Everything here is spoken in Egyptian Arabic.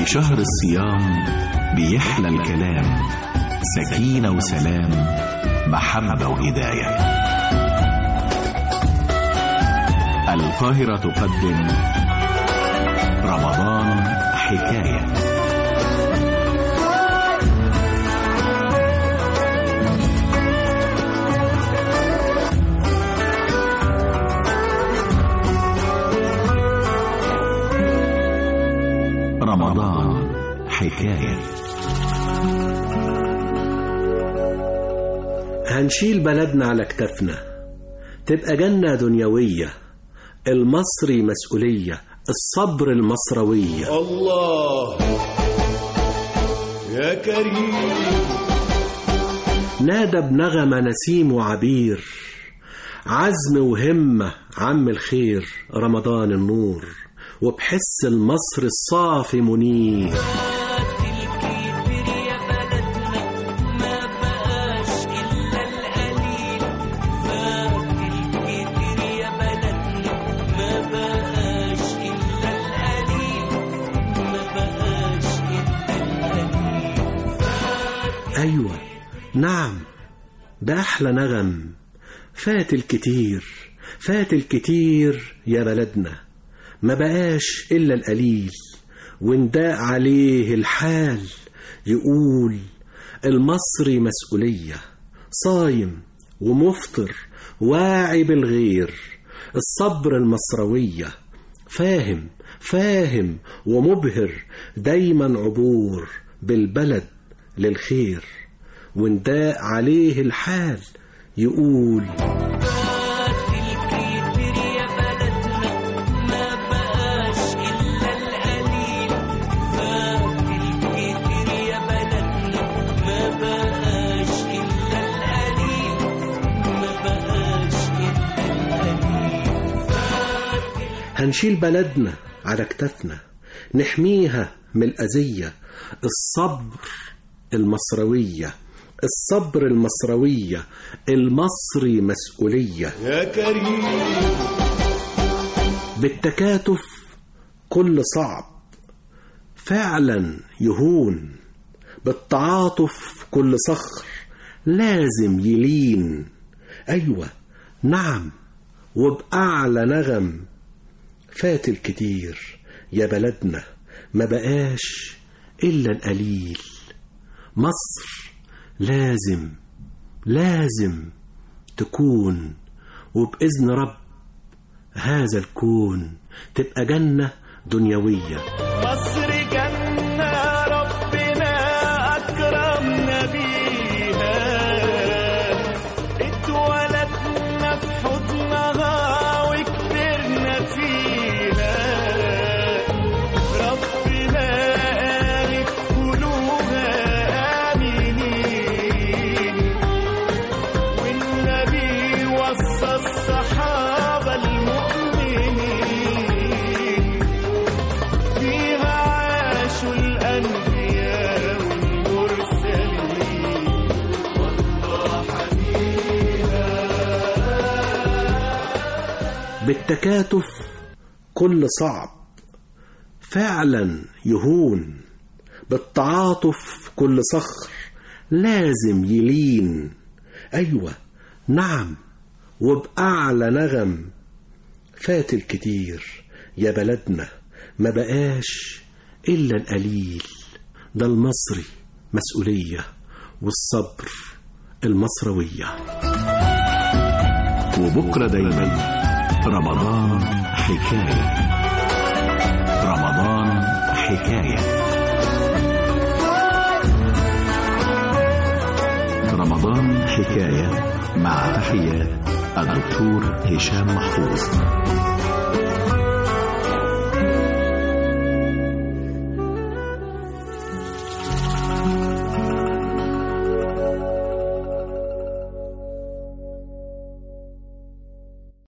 في شهر الصيام بيحلى الكلام سكينة وسلام محبة وهداية القاهرة تقدم رمضان حكاية رمضان حكاية هنشيل بلدنا على كتافنا تبقى جنة دنيوية المصري مسؤولية الصبر المصروية الله يا كريم نادى بنغمة نسيم وعبير عزم وهمة عم الخير رمضان النور وبحس المصر الصافي منير أيوة نعم ده أحلى نغم فات الكتير فات الكتير يا بلدنا ما بقاش إلا القليل ونداء عليه الحال يقول المصري مسؤولية صايم ومفطر واعي بالغير الصبر المصروية فاهم فاهم ومبهر دايما عبور بالبلد للخير ونداء عليه الحال يقول هنشيل بلدنا على كتافنا نحميها من الأذية الصبر المصروية الصبر المصروية المصري مسؤولية يا كريم بالتكاتف كل صعب فعلا يهون بالتعاطف كل صخر لازم يلين أيوة نعم وبأعلى نغم فات الكتير يا بلدنا ما بقاش إلا القليل مصر لازم لازم تكون وبإذن رب هذا الكون تبقى جنة دنيوية مصر جنة ربنا أكرمنا بيها اتولدنا في حضنها وكبرنا فيها ربنا قال قلوبها آمنين والنبي وصى الصحابة المؤمنين فيها عاشوا الأنبياء والمرسلين والله بالتكاتف كل صعب فعلا يهون بالتعاطف كل صخر لازم يلين أيوة نعم وبأعلى نغم فات الكتير يا بلدنا ما بقاش إلا القليل ده المصري مسؤولية والصبر المصروية وبكرة دايما رمضان حكاية رمضان حكاية رمضان حكاية مع تحيات الدكتور هشام محفوظ